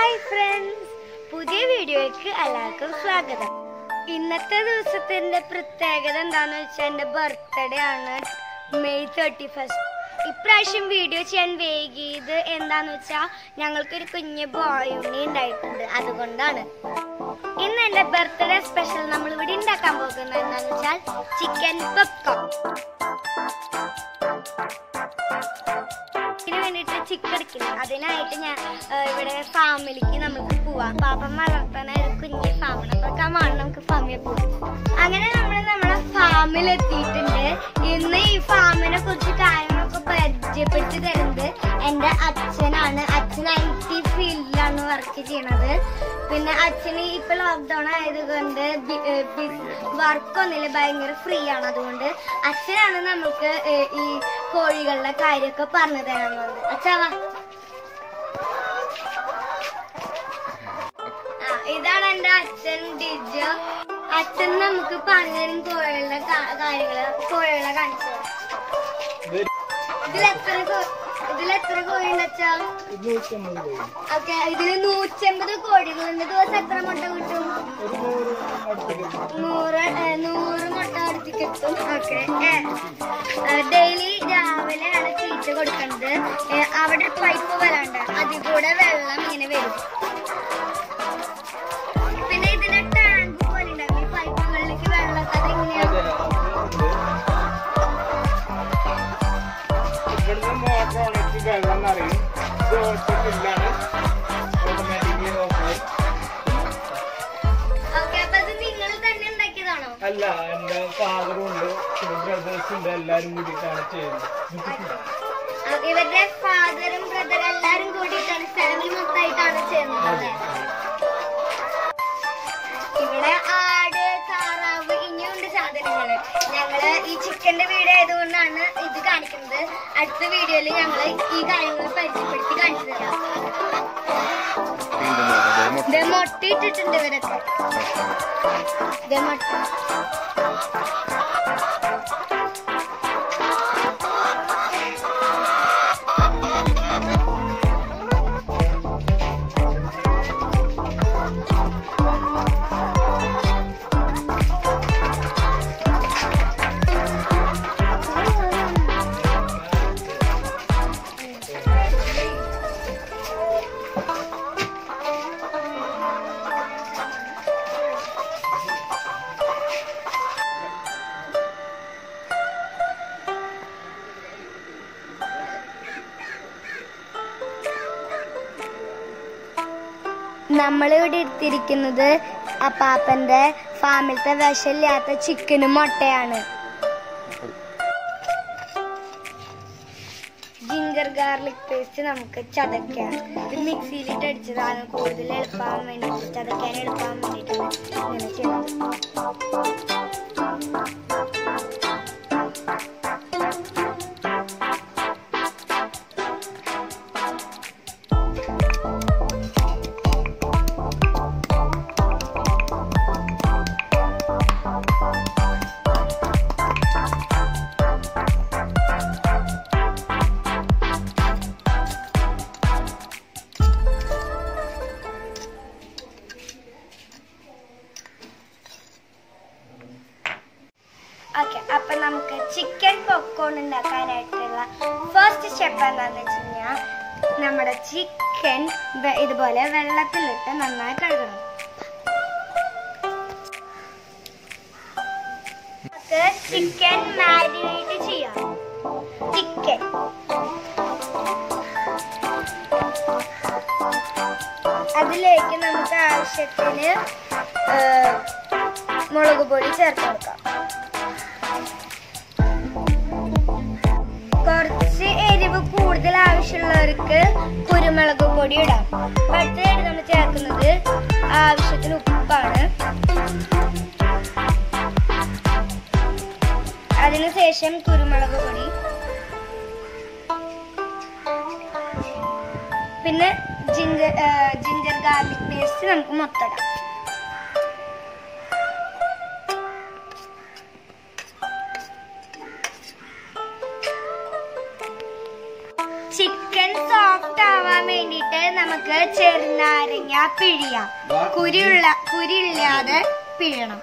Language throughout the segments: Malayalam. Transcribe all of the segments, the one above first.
ഹായ് ഫ്രണ്ട്സ് പുതിയ വീഡിയോയ്ക്ക് എല്ലാവർക്കും സ്വാഗതം ഇന്നത്തെ ദിവസത്തിന്റെ പ്രത്യേകത എന്താന്ന് വെച്ചാൽ എൻ്റെ ബർത്ത്ഡേ ആണ് മെയ് തേർട്ടി ഫസ്റ്റ് ഇപ്രാവശ്യം വീഡിയോ ചെയ്യാൻ വൈകിയത് എന്താന്ന് വെച്ചാൽ ഞങ്ങൾക്കൊരു കുഞ്ഞ് ബോയ് ഉണ്ണി ഉണ്ടായിട്ടുണ്ട് അതുകൊണ്ടാണ് ഇന്ന് എൻ്റെ ബർത്ത്ഡേ സ്പെഷ്യൽ നമ്മൾ ഇവിടെ ഉണ്ടാക്കാൻ പോകുന്നത് എന്താന്ന് വെച്ചാൽ ചിക്കൻ പോപ്കോൺ ഇതിന് വേണ്ടിയിട്ട് ചിക്കൻ എടുക്കില്ല അതിനായിട്ട് ഞാൻ ആ, ഇവിടെ ഫാമിലിക്ക് നമുക്ക് പോവാം പാപ്പൻ വളർത്താൻ ഒരു കുഞ്ഞ് ഫാമാണ് അപ്പൊ കമാണ് നമുക്ക് ഫാമിൽ പോവാം അങ്ങനെ നമ്മൾ നമ്മളെ ഫാമിൽ എത്തിയിട്ടുണ്ട് ഇന്ന് ഈ ഫാമിനെ കുറിച്ച് കാര്യങ്ങളൊക്കെ പരിചയപ്പെടുത്തി തരുന്നത് എൻ്റെ അച്ഛനാണ് അച്ഛൻ ഐ ടി ഫീൽഡിലാണ് വർക്ക് ചെയ്യണത് പിന്നെ അച്ഛന് ഇപ്പൊ ലോക്ക്ഡൌൺ ആയതുകൊണ്ട് വർക്കൊന്നുമില്ല ഭയങ്കര ഫ്രീ ആണ് അതുകൊണ്ട് അച്ഛനാണ് നമുക്ക് ഏ, ഈ കോഴികളുടെ കാര്യമൊക്കെ പറഞ്ഞു തരാനുള്ളത് അച്ഛാവാ ആ ഇതാണ് എന്റെ അച്ഛൻ ഡിജോ അച്ഛൻ നമുക്ക് പറഞ്ഞു തരും കോഴികളുടെ കാ- കാര്യങ്ങള് കോഴികളെ കാണിച്ചു തരാം. ഇതിലെത്ര കോ- ഇതിലെത്ര കോഴിയുണ്ട് അച്ഛാ ഓക്കെ ഇതില് നൂറ്റമ്പത് കോഴികളുണ്ട് ദിവസം എത്ര മുട്ട കിട്ടും നൂറ് ഏ, നൂറ് മുട്ട അടുത്ത് കിട്ടും ഓക്കെ ഡെയിലി രാവിലെയാണ് തീറ്റ കൊടുക്കുന്നത് ഏ, അവിടെ പൈപ്പ് വരാണ്ട് അതിൽ കൂടെ വെള്ളം ഇങ്ങനെ വരും പിന്നെ ഇതിന് ടാങ്ക് പോലെ ഉണ്ടാവും ഈ പൈപ്പുകളിലേക്ക് വെള്ളമൊക്കെ അതെങ്ങനെയാണ് ഇവിടുന്ന് മോട്ടർ ഓണാക്കി വെള്ളം നിറയും ഇത് ഓട്ടോക്കില്ലാണ് ഓട്ടോമാറ്റിക്കലി ഓഫായി ഓക്കെ അപ്പൊ അത് നിങ്ങൾ തന്നെ ഉണ്ടാക്കിയതാണോ അല്ല എന്റെ ഫാദറും ഉണ്ട് പിന്നെ ബ്രദേഴ്സ് ഉണ്ട് എല്ലാരും കൂടിയിട്ടാണ് ചെയ്യുന്നത് ഓക്കെ, ഇവരുടെ ഫാദറും ബ്രദറും എല്ലാരും കൂടിയിട്ടാണ് ഫാമിലി മൊത്തമായിട്ടാണ് ചെയ്യുന്നത് അല്ലേ? ഇവിടെ ആട് താറാവ് ഇനിയുണ്ട് സാധനങ്ങള് ഞങ്ങള് ഈ ചിക്കന്റെ വീട് ആയതുകൊണ്ടാണ് ഇത് കാണിക്കുന്നത് അടുത്ത വീഡിയോയില് ഞങ്ങള് ഈ കാര്യങ്ങൾ പരിചയപ്പെടുത്തി കാണിച്ചു തരാം ഇത് മുട്ട ഇട്ടിട്ടുണ്ട് ഇവരൊക്കെ ഇത് മുട്ട നമ്മൾ ഇവിടെ എടുത്തിരിക്കുന്നത് അപ്പാപ്പന്റെ ഫാമിലത്തെ വിഷമില്ലാത്ത ചിക്കനും മുട്ടയാണ് ജിഞ്ചർ ഗാർലിക് പേസ്റ്റ് നമുക്ക് ചതയ്ക്കാം ഇത് മിക്സിയിലിട്ട് അടിച്ചതാണ് കൂടുതൽ എളുപ്പമാകാൻ വേണ്ടിയിട്ട് ചതയ്ക്കാൻ എളുപ്പമാകാൻ വേണ്ടിയിട്ടാണ് ഇങ്ങനെ ചെയ്യുന്നത് ഓക്കെ അപ്പൊ നമുക്ക് ചിക്കൻ പോപ്കോൺ ഉണ്ടാക്കാനായിട്ടുള്ള ഫസ്റ്റ് സ്റ്റെപ്പ് എന്താണെന്ന് വെച്ച് കഴിഞ്ഞാൽ നമ്മുടെ ചിക്കൻ ഇതുപോലെ വെള്ളത്തിലിട്ട് നന്നായി കഴുകണം നമുക്ക് ചിക്കൻ മാരിനേറ്റ് ചെയ്യാം ചിക്കൻ അതിലേക്ക് നമുക്ക് ആവശ്യത്തിന് ആ, മുളക് പൊടി ചേർത്ത് കൊടുക്കാം കുറച്ച് എരിവ് കൂടുതൽ ആവശ്യമുള്ളവർക്ക് കുരുമുളക് പൊടി ഇടാം അപ്പൊ അടുത്തതായിട്ട് നമ്മൾ ചേർക്കുന്നത് ആവശ്യത്തിന് ഉപ്പാണ് അതിനുശേഷം കുരുമുളക് പൊടി പിന്നെ ജിഞ്ചർ ജിഞ്ചർ ഗാർലിക് പേസ്റ്റ് നമുക്ക് മൊത്തം ഇടാം ചിക്കൻ സോഫ്റ്റ് ആവാൻ വേണ്ടിയിട്ട് നമുക്ക് ചെറുനാരങ്ങ പിഴിയാം കുരിയുള്ള കുരിയില്ലാതെ പിഴണം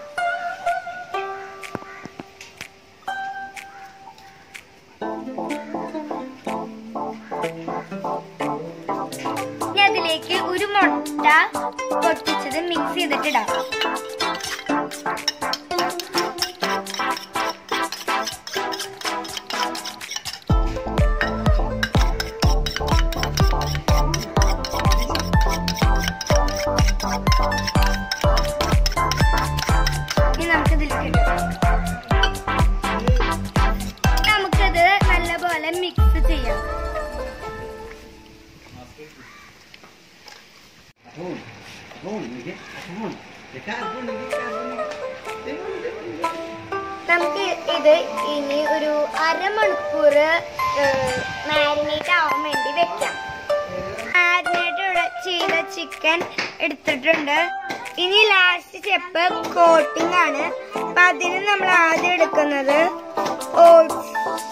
ഇനി അതിലേക്ക് ഒരു മുട്ട പൊട്ടിച്ചത് മിക്സ് ചെയ്തിട്ടിടാം ഇനി നമുക്കിതിലേക്ക് ഇടാം നമുക്കത് നല്ലപോലെ മിക്സ് ചെയ്യാം നമുക്ക് ഇത് ഇനി ഒരു അരമണിക്കൂർ മാരിനേറ്റ് ആവാൻ വേണ്ടി വെക്കാം മാരിനേറ്റ് ഇവിടെ ചെയ്ത ചിക്കൻ എടുത്തിട്ടുണ്ട് ഇനി ലാസ്റ്റ് സ്റ്റെപ്പ് കോട്ടിംഗ് ആണ് അപ്പൊ അതിന് നമ്മൾ ആദ്യം എടുക്കുന്നത് ഓട്സ്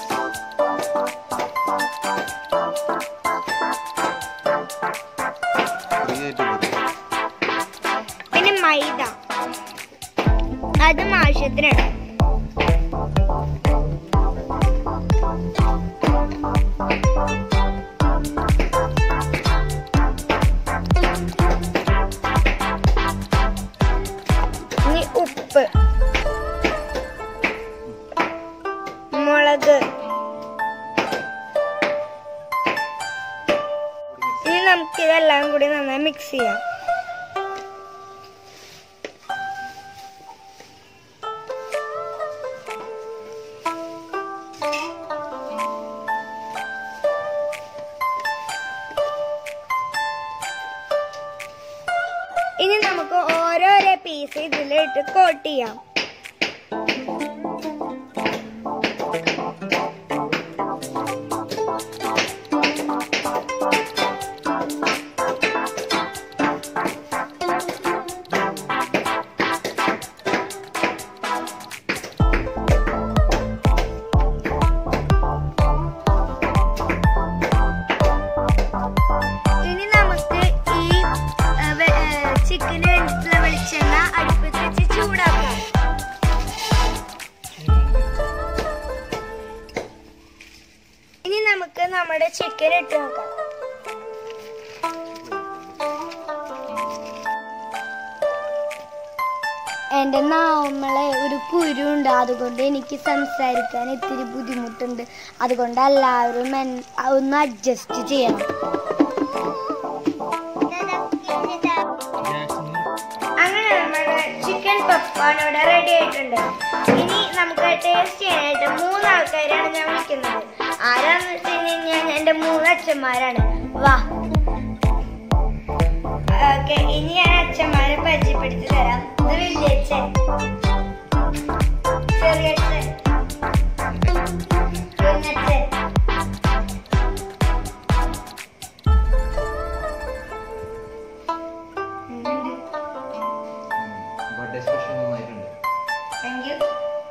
പിന്നെ മൈദ അതും ആവശ്യത്തിനാണ് ഇനി ഉപ്പ് മുളക് ഇനി നമുക്ക് ഇതെല്ലാം കൂടി നന്നായി മിക്സ് ചെയ്യാം ഇനി നമുക്ക് ഓരോരോ പീസ് ഇതിലിട്ട് കോട്ട് ചെയ്യാം ഇനി നമുക്ക് ഈ ചിക്കന് വേണ്ടിയിട്ടുള്ള വെളിച്ചെണ്ണ അടുപ്പത്ത് വെച്ച് ചൂടാക്കാം ഇനി നമുക്ക് നമ്മുടെ ചിക്കൻ ഇട്ട് നോക്കാം എന്റെ നാവമ്മളെ ഒരു കുരുണ്ട് അതുകൊണ്ട് എനിക്ക് സംസാരിക്കാൻ ഇത്തിരി ബുദ്ധിമുട്ടുണ്ട് അതുകൊണ്ട് എല്ലാവരും എൻ- ഒന്ന് അഡ്ജസ്റ്റ് ചെയ്യണം അങ്ങനെ നമ്മുടെ ചിക്കൻ പപ്കോൺ ഇവിടെ റെഡി ആയിട്ടുണ്ട് ഇനി നമുക്ക് ടേസ്റ്റ് ചെയ്യാനായിട്ട് മൂന്ന് ആൾക്കാരാണ് ഞാൻ വിളിക്കുന്നത് ആരാന്ന് വെച്ച് കഴിഞ്ഞാൽ എന്റെ മൂന്ന് അച്ഛന്മാരാണ് വാ ഓക്കെ ഇനി ഞാൻ അച്ഛന്മാരെ പരിചയപ്പെടുത്തി തരാം ഇത് വലിയച്ഛൻ ചെറിയച്ഛൻ കുഞ്ഞച്ഛൻ ബർത്ത്ഡേ സ്പെഷ്യൽ നന്നായിട്ടുണ്ട് താങ്ക് യു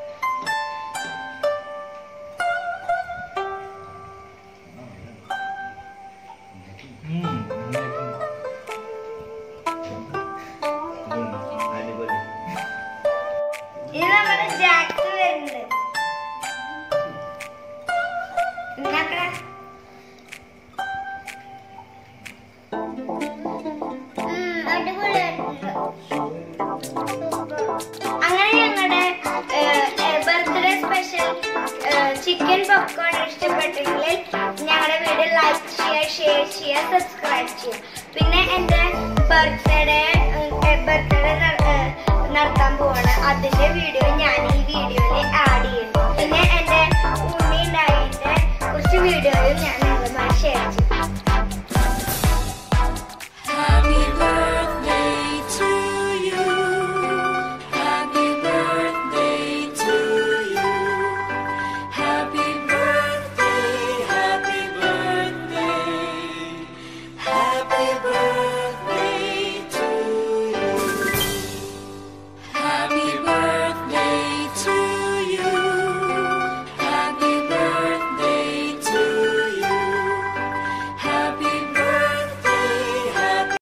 അടിപൊളി ഇനി നമ്മുടെ ജാക്സ് വരുന്നുണ്ട് ഉണ്ടാക്കണേ അങ്ങനെ ഞങ്ങളുടെ ബർത്ത്ഡേ സ്പെഷ്യൽ ചിക്കൻ പോപ്കോൺ ഇഷ്ടപ്പെട്ടെങ്കിൽ ഞങ്ങളുടെ വീഡിയോ ലൈക്ക് ചെയ്യുക ഷെയർ ചെയ്യുക സബ്സ്ക്രൈബ് ചെയ്യുക പിന്നെ എൻ്റെ ബർത്ത്ഡേ ബർത്ത്ഡേ നടത്താൻ പോവാണ് അതിന്റെ വീഡിയോ ഞാൻ ഈ വീഡിയോയിൽ ആഡ് ചെയ്യുന്നു പിന്നെ എൻ്റെ ഉണ്ണി ഉണ്ടായതിന്റെ കുറച്ച് വീഡിയോ